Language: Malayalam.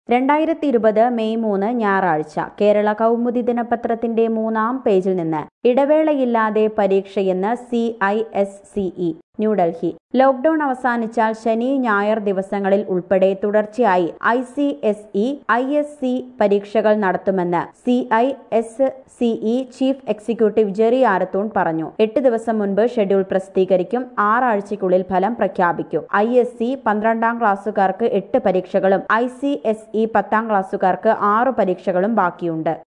രണ്ടായിരത്തി ഇരുപത് മെയ് മൂന്ന് ഞായറാഴ്ച കേരള കൗമുദി ദിനപത്രത്തിന്റെ മൂന്നാം പേജിൽ നിന്ന് ഇടവേളയില്ലാതെ പരീക്ഷയെന്ന് C I S CE New Delhi lockdown അവസാനിച്ചാൽ ശനി ഞായർ ദിവസങ്ങളിൽ ഉൾപ്പെടെ തുടർച്ചയായി I C S E I S C പരീക്ഷകൾ നടത്തുമെന്ന് C I S CE chief executive Gerry Arathoon പറഞ്ഞു എട്ട് ദിവസം മുൻപ് ഷെഡ്യൂൾ പ്രസിദ്ധീകരിക്കും ആറാഴ്ചയ്ക്കുള്ളിൽ ഫലം പ്രഖ്യാപിക്കും ഐ എസ് സി പന്ത്രണ്ടാം ക്ലാസ്സുകാർക്ക് എട്ട് പരീക്ഷകളും ഐ സി എസ് ഇ പത്താം ക്ലാസ്സുകാർക്ക് ആറ് പരീക്ഷകളും ബാക്കിയുണ്ട്